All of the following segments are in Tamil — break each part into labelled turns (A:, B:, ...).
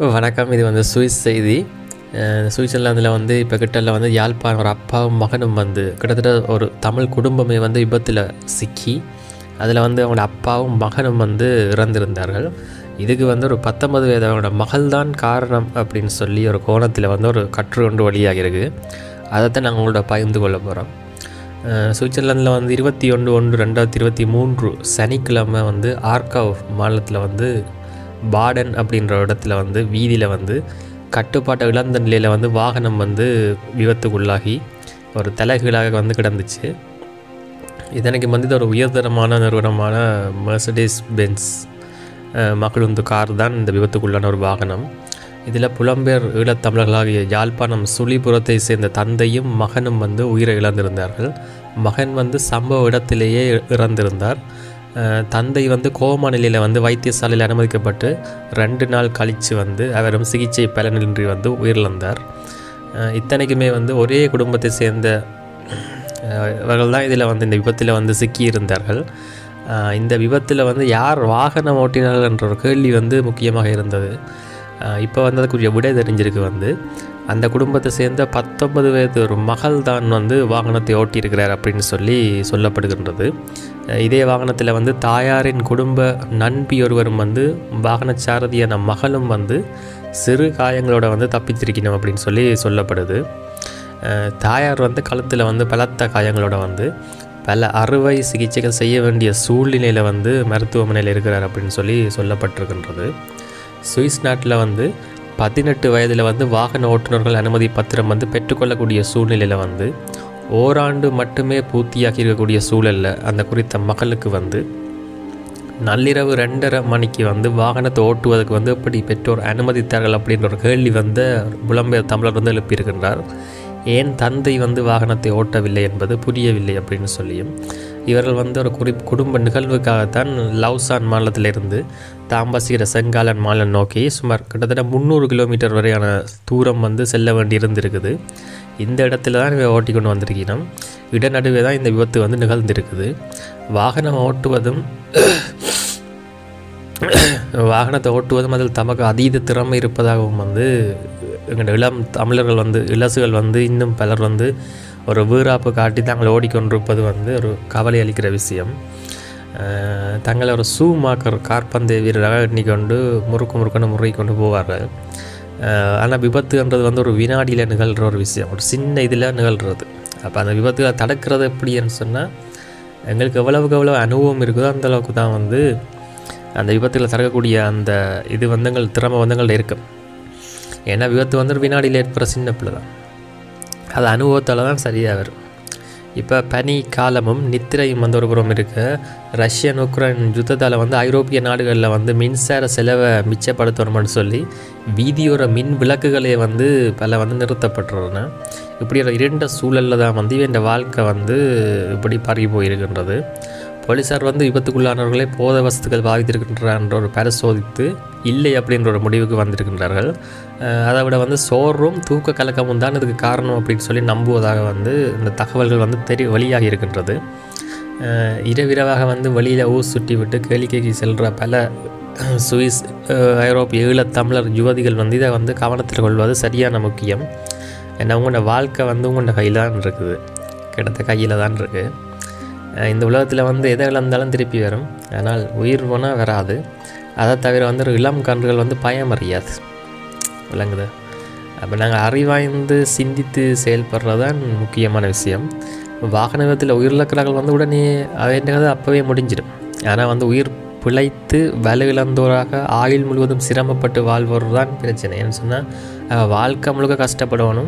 A: வணக்கம் இது வந்து சுவிஸ் செய்தி அஹ் சுவிட்சர்லாந்தில் வந்து இப்போ கிட்டல வந்து யாழ்ப்பாணம் ஒரு அப்பாவும் மகனும் வந்து கிட்டத்தட்ட ஒரு தமிழ் குடும்பமே வந்து விபத்தில் சிக்கி அதில் வந்து அவங்களோட அப்பாவும் மகனும் வந்து இறந்திருந்தார்கள் இதுக்கு வந்து ஒரு பத்தொன்பது வயதோட மகள் தான் காரணம் அப்படின்னு சொல்லி ஒரு கோணத்தில் வந்து ஒரு கற்று ஒன்று வழியாகிருக்கு அதைத்தான் நாங்கள் உங்களோட பகிர்ந்து கொள்ள போகிறோம் சுவிட்சர்லாந்தில் வந்து இருபத்தி ஒன்று ஒன்று ரெண்டாயிரத்தி இருபத்தி மூன்று சனிக்கிழமை வந்து ஆர்காவ் மாநிலத்தில் வந்து பாடன் அப்படின்ற இடத்துல வந்து வீதியில் வந்து கட்டுப்பாட்டை இழந்த நிலையில் வந்து வாகனம் வந்து விபத்துக்குள்ளாகி ஒரு தலைகீழாக வந்து கிடந்துச்சு இதனைக்கு வந்து இது ஒரு உயர்தரமான நிறுவனமான மெர்சடிஸ் பென்ஸ் மகளுந்து கார் தான் இந்த விபத்துக்குள்ளான ஒரு வாகனம் இதில் புலம்பெயர் ஈழத்தமிழர்களாகிய யாழ்ப்பாணம் சுழிபுரத்தை சேர்ந்த தந்தையும் மகனும் வந்து உயிரை இழந்திருந்தார்கள் மகன் வந்து சம்பவ இடத்திலேயே இறந்திருந்தார் அஹ் தந்தை வந்து கோமா நிலையில் வந்து வைத்தியசாலையில் அனுமதிக்கப்பட்டு ரெண்டு நாள் கழித்து வந்து அவரும் சிகிச்சை பலனின்றி வந்து உயிரிழந்தார் அஹ் இத்தனைக்குமே வந்து ஒரே குடும்பத்தை சேர்ந்த அஹ் இவர்கள் தான் இதில் வந்து இந்த விபத்தில் வந்து சிக்கியிருந்தார்கள் அஹ் இந்த விபத்தில் வந்து யார் வாகனம் ஓட்டினார்கள் என்ற ஒரு கேள்வி வந்து முக்கியமாக இருந்தது இப்போ வந்து அதுக்குரிய விடை தெரிஞ்சிருக்கு வந்து அந்த குடும்பத்தை சேர்ந்த பத்தொன்பது வயது ஒரு மகள் தான் வந்து வாகனத்தை ஓட்டியிருக்கிறார் அப்படின்னு சொல்லி சொல்லப்படுகின்றது அஹ் இதே வாகனத்தில் வந்து தாயாரின் குடும்ப நண்பி ஒருவரும் வந்து வாகனச்சாரதியான மகளும் வந்து சிறு காயங்களோட வந்து தப்பித்திருக்கணும் அப்படின்னு சொல்லி சொல்லப்படுது அஹ் தாயார் வந்து கழுத்தில் வந்து பலத்த காயங்களோட வந்து பல அறுவை சிகிச்சைகள் செய்ய வேண்டிய சூழ்நிலையில் வந்து மருத்துவமனையில் இருக்கிறார் அப்படின்னு சொல்லி சொல்லப்பட்டிருக்கின்றது சுவிஸ் நாட்டில் வந்து பதினெட்டு வயதில் வந்து வாகன ஓட்டுநர்கள் அனுமதி பத்திரம் வந்து பெற்றுக்கொள்ளக்கூடிய சூழ்நிலையில் வந்து ஓராண்டு மட்டுமே பூர்த்தியாகி இருக்கக்கூடிய சூழலில் அந்த குறித்த மகளுக்கு வந்து நள்ளிரவு ரெண்டரை மணிக்கு வந்து வாகனத்தை ஓட்டுவதற்கு வந்து எப்படி பெற்றோர் அனுமதித்தார்கள் அப்படின்ற ஒரு கேள்வி வந்து புலம்பெயர் தமிழர் வந்து எழுப்பியிருக்கின்றார் ஏன் தந்தை வந்து வாகனத்தை ஓட்டவில்லை என்பது புரியவில்லை அப்படின்னு சொல்லியும் இவர்கள் வந்து ஒரு குறி குடும்ப நிகழ்வுக்காகத்தான் லவ்சான் மாநிலத்திலிருந்து தாம்பசீர செங்காலன் மாநிலம் நோக்கி சுமார் கிட்டத்தட்ட முந்நூறு கிலோமீட்டர் வரையான தூரம் வந்து செல்ல வேண்டி இருந்திருக்குது இந்த இடத்துல தான் இவ ஓட்டி கொண்டு வந்திருக்கணும் இடநடுவே தான் இந்த விபத்து வந்து நிகழ்ந்திருக்குது வாகனம் ஓட்டுவதும் வாகனத்தை ஓட்டுவதும் அதில் தமக்கு அதீத திறமை இருப்பதாகவும் வந்து எங்களோட இளம் தமிழர்கள் வந்து இளசுகள் வந்து இன்னும் பலர் வந்து ஒரு வீராப்பு காட்டி தாங்கள் ஓடிக்கொண்டிருப்பது வந்து ஒரு கவலை அளிக்கிற விஷயம் அஹ் தங்களை ஒரு ஷூ மாக்கர் கார்பந்தய வீரராக எண்ணிக்கொண்டு முறுக்கு முறுக்குன்னு முறுக்கி கொண்டு போவார்கள் ஆனால் விபத்துன்றது வந்து ஒரு வினாடியில் நிகழ்கிற ஒரு விஷயம் ஒரு சின்ன இதில் நிகழ்கிறது அப்போ அந்த விபத்துகளை தடுக்கிறது எப்படின்னு சொன்னால் எங்களுக்கு எவ்வளவுக்கு எவ்வளோ அனுபவம் இருக்குதோ அந்த அளவுக்கு தான் வந்து அந்த விபத்துகளை தடுக்கக்கூடிய அந்த இது வந்து எங்கள் திறமை வந்து எங்கள்ட்ட இருக்கும் ஏன்னா விபத்து வந்து ஒரு வினாடியில் ஏற்படுற சின்ன பிள்ளை தான் அது அனுபவத்தால் தான் சரியாக வரும் இப்போ பனி காலமும் நித்திரையும் வந்து ஒரு புறம் இருக்க ரஷ்யன் உக்ரைன் யுத்தத்தால் வந்து ஐரோப்பிய நாடுகளில் வந்து மின்சார செலவை மிச்சப்படுத்தணும்னு சொல்லி வீதியோர மின் விளக்குகளே வந்து பல வந்து நிறுத்தப்பட்டுறன இப்படி ஒரு இருண்ட சூழலில் தான் வந்து இவன் வாழ்க்கை வந்து இப்படி பறி போயிருக்கின்றது போலீஸார் வந்து விபத்துக்குள்ளானவர்களை போத வசதிகள் பாதித்திருக்கின்றான்ற ஒரு பரிசோதித்து இல்லை அப்படின்ற ஒரு முடிவுக்கு வந்திருக்கின்றார்கள் அஹ் அதை விட வந்து சோர்வும் தூக்க கலக்கமும் தான் இதுக்கு காரணம் அப்படின்னு சொல்லி நம்புவதாக வந்து இந்த தகவல்கள் வந்து தெரி வெளியாகி இருக்கின்றது அஹ் இரவிரவாக வந்து வெளியில் ஊர் சுட்டி விட்டு கேளிக்கைக்கு செல்கிற பல சுவிஸ் அஹ் ஐரோப்பிய ஈழத் தமிழர் யுவதிகள் வந்து இதை வந்து கவனத்தில் கொள்வது சரியான முக்கியம் ஏன்னா உங்களோட வாழ்க்கை வந்து உங்களோட கையில் தான் இருக்குது கிடத்த கையில் தான் இருக்குது அஹ் இந்த உலகத்தில் வந்து எதை இழந்தாலும் திருப்பி வரும் ஆனால் உயிர் போனால் வராது அதை தவிர வந்து ஒரு இளம் கன்றுகள் வந்து பயம் அறியாது விளங்குது அப்போ நாங்கள் அறிவாய்ந்து சிந்தித்து செயல்படுறது தான் முக்கியமான விஷயம் வாகன விபத்தில் உயிரிழக்கிறார்கள் வந்து உடனே அவன்றது அப்போவே முடிஞ்சிடும் ஆனால் வந்து உயிர் பிழைத்து வலு இழந்தோராக ஆயுள் முழுவதும் சிரமப்பட்டு வாழ்வோர் தான் பிரச்சனை ஏன்னு சொன்னால் வாழ்க்கை முழுக்க கஷ்டப்படணும்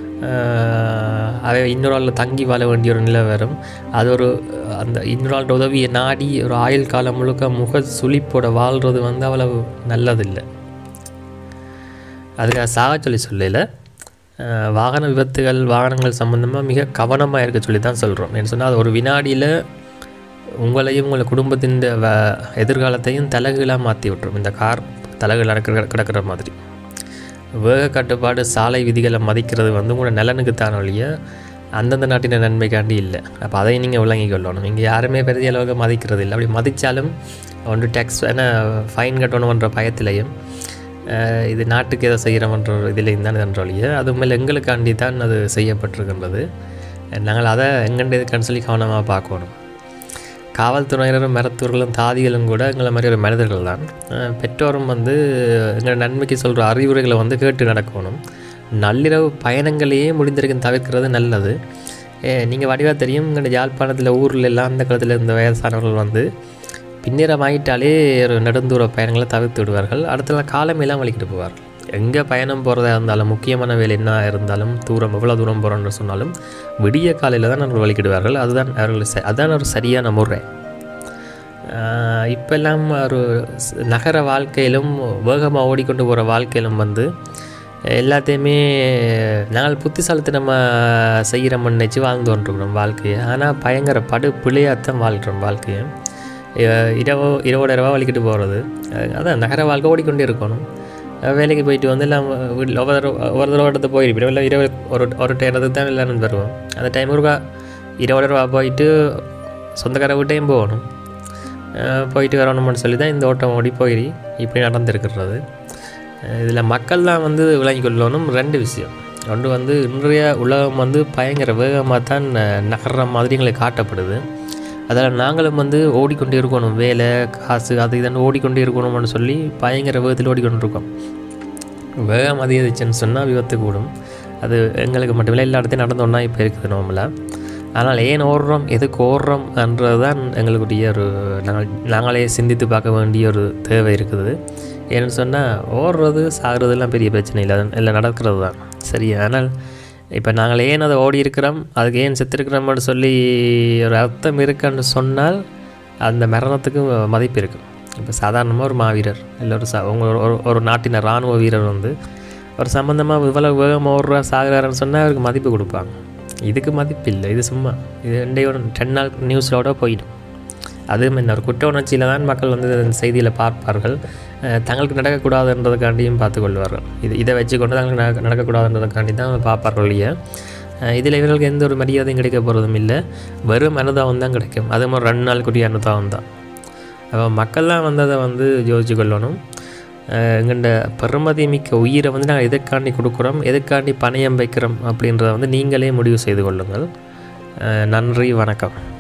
A: அவை இன்னொரு ஆளில் தங்கி வாழ வேண்டிய ஒரு நிலை வரும் அது ஒரு அந்த இன்னொரு ஆளோட உதவியை நாடி ஒரு ஆயுள் காலம் முழுக்க முக சுளிப்போட வாழ்கிறது வந்து அவ்வளவு நல்லதில்லை அதுக்காக சாக சொல்லி சொல்லல வாகன விபத்துகள் வாகனங்கள் சம்மந்தமாக மிக கவனமாக இருக்க சொல்லி தான் சொல்கிறோம் ஏன்னு சொன்னால் அது ஒரு வினாடியில் உங்களையும் உங்கள் குடும்பத்தின் வ எதிர்காலத்தையும் தலைகீழாக மாற்றி விட்டுரும் இந்த கார் தலைகீழாக கிடக்கிற கிடக்கிற மாதிரி வேக கட்டுப்பாடு சாலை விதிகளை மதிக்கிறது வந்து உங்களோட நலனுக்குத்தான் ஒழிய அந்தந்த நாட்டின நன்மைக்காண்டி இல்லை அப்போ அதையும் நீங்கள் விளங்கி கொள்ளணும் இங்கே யாருமே பெரிய அளவுக்கு மதிக்கிறது இல்லை அப்படி மதித்தாலும் ஒன்று டேக்ஸ் என்ன ஃபைன் கட்டணுன்ற பயத்திலையும் அஹ், இது நாட்டுக்கு எதை செய்கிறோம்ன்ற ஒரு இதில் தான் என்றொழிய அது மேலே எங்களுக்காண்டி தான் அது செய்யப்பட்டிருக்கின்றது நாங்கள் அதை எங்கண்ட இதுக்கான்னு சொல்லி கவனமாக பார்க்கணும் காவல்துறையினரும் மருத்துவர்களும் தாதிகளும் கூட எங்களை மாதிரி ஒரு மனிதர்கள் தான் அஹ் பெற்றோரும் வந்து எங்கள் நன்மைக்கு சொல்கிற அறிவுரைகளை வந்து கேட்டு நடக்கணும் நள்ளிரவு பயணங்களையே முடிந்திருக்கும் தவிர்க்கிறது நல்லது நீங்கள் வடிவாக தெரியும் இங்கே யாழ்ப்பாணத்தில் ஊரில் எல்லாம் அந்த காலத்தில் இருந்த வயசானவர்கள் வந்து பின்னிறம் ஆகிட்டாலே ஒரு நெடுந்தூர பயணங்களை தவிர்த்து விடுவார்கள் அடுத்தலாம் காலமெல்லாம் வலிக்கிட்டு போவார்கள் எங்கே பயணம் போகிறதா இருந்தாலும் முக்கியமான வேலை என்ன இருந்தாலும் தூரம் எவ்வளோ தூரம் போகிறோன்னு சொன்னாலும் விடிய காலையில் தான் அவர்கள் வலிக்கிடுவார்கள் அதுதான் அவர்கள் ச- அதுதான் ஒரு சரியான முறை ஆஹ் இப்பெல்லாம் ஒரு ஸ்- நகர வாழ்க்கையிலும் வேகமாக ஓடிக்கொண்டு போகிற வாழ்க்கையிலும் வந்து எல்லாத்தையுமே நாங்கள் புத்திசாலித்தனமாக செய்கிறோம்னு நினச்சி வாழ்ந்து கொண்டிருக்கிறோம் வாழ்க்கையை ஆனால் பயங்கர படு பிள்ளையாத்தான் வாழ்கிறோம் வாழ்க்கையை அஹ் இரவோ இரவோட இரவா வலிக்கிட்டு போகிறது அதான் நகர வாழ்க்கை ஓடிக்கொண்டே இருக்கணும் அஹ் வேலைக்கு போயிட்டு வந்து எல்லாம் வீட்டில் ஒவ்வொரு தடவை- ஒவ்வொரு தடவை இடத்து போயிருப்போம் இல்லை இரவு ஒரு ஒரு டைமத்துக்கு தான் எல்லாரும் வருவோம் அந்த டைம் ஒருக்கா இரவோட இரவா போயிட்டு சொந்தக்கார வீட்டையும் போகணும் அஹ் போயிட்டு வரணும்னு சொல்லி தான் இந்த ஓட்டம் ஓடி போய் இப்படி நடந்திருக்கிறது இதில் மக்கள் தான் வந்து விளங்கி கொள்ளணும் ரெண்டு விஷயம் ஒன்று வந்து இன்றைய உலகம் வந்து பயங்கர வேகமாக தான் ந- நகர்ற மாதிரி எங்களுக்கு காட்டப்படுது அதில் நாங்களும் வந்து ஓடிக்கொண்டே இருக்கணும் வேலை காசு அது இதுன்னு ஓடிக்கொண்டே இருக்கணும்னு சொல்லி பயங்கர வேகத்தில் ஓடிக்கொண்டு இருக்கோம் வேகம் அதிகரிச்சுன்னு சொன்னால் விபத்து கூடும் அது எங்களுக்கு மட்டுமில்லை எல்லா இடத்தையும் நடந்து ஒன்றா இப்போ இருக்குது நார்மலாக ஆனால் ஏன் ஓடுறோம் எதுக்கு ஓடுறோம்ன்றது தான் எங்களுடைய ஒரு நாங்கள் நாங்களே சிந்தித்து பார்க்க வேண்டிய ஒரு தேவை இருக்குது ஏன்னு சொன்னால் ஓடுறது சாகிறதுலாம் பெரிய பிரச்சனை இல்லை அது எல்லாம் நடக்கிறது தான் சரி ஆனால் இப்போ நாங்கள் ஏன் அதை ஓடி இருக்கிறோம் அதுக்கு ஏன் செத்துருக்கிறோம்னு சொல்லி ஒரு அர்த்தம் இருக்குன்னு சொன்னால் அந்த மரணத்துக்கு மதிப்பு இருக்குது இப்போ சாதாரணமாக ஒரு மாவீரர் இல்லை ஒரு ச உங்க ஒரு ஒரு- ஒரு நாட்டின இராணுவ வீரர் வந்து ஒரு சம்மந்தமாக இவ்வளோ வேகமாக ஓடுறா சாகுறாருன்னு சொன்னால் அவருக்கு மதிப்பு கொடுப்பாங்க இதுக்கு மதிப்பு இல்லை இது சும்மா இது ரெண்டே ஒரு ரெண்டு நாள் நியூஸோட போயிடும் அதுவும் என்ன ஒரு குற்ற உணர்ச்சியில் தான் மக்கள் வந்து இந்த செய்தியில் பார்ப்பார்கள் அஹ் தங்களுக்கு நடக்கக்கூடாதுன்றதுக்காண்டியும் பார்த்துக்கொள்வார்கள் இது இதை வச்சுக்கொண்டு தங்களுக்கு நடக்க நடக்கக்கூடாதுன்றதுக்காண்டி தான் பார்ப்பார்கள் இல்லையா இதில் இவர்களுக்கு எந்த ஒரு மரியாதையும் கிடைக்க போகிறதும் இல்லை வெறும் அனுதாபம் தான் கிடைக்கும் அது மாதிரி ரெண்டு நாளுக்குரிய அனுதாபம் தான் அப்போ மக்கள்லாம் வந்து அதை வந்து யோசிச்சு கொள்ளணும் எங்கள்ட பெருமதி மிக்க உயிரை வந்து நாங்கள் எதுக்காண்டி கொடுக்குறோம் எதுக்காண்டி பணயம் வைக்கிறோம் அப்படின்றத வந்து நீங்களே முடிவு செய்து கொள்ளுங்கள் அஹ் நன்றி வணக்கம்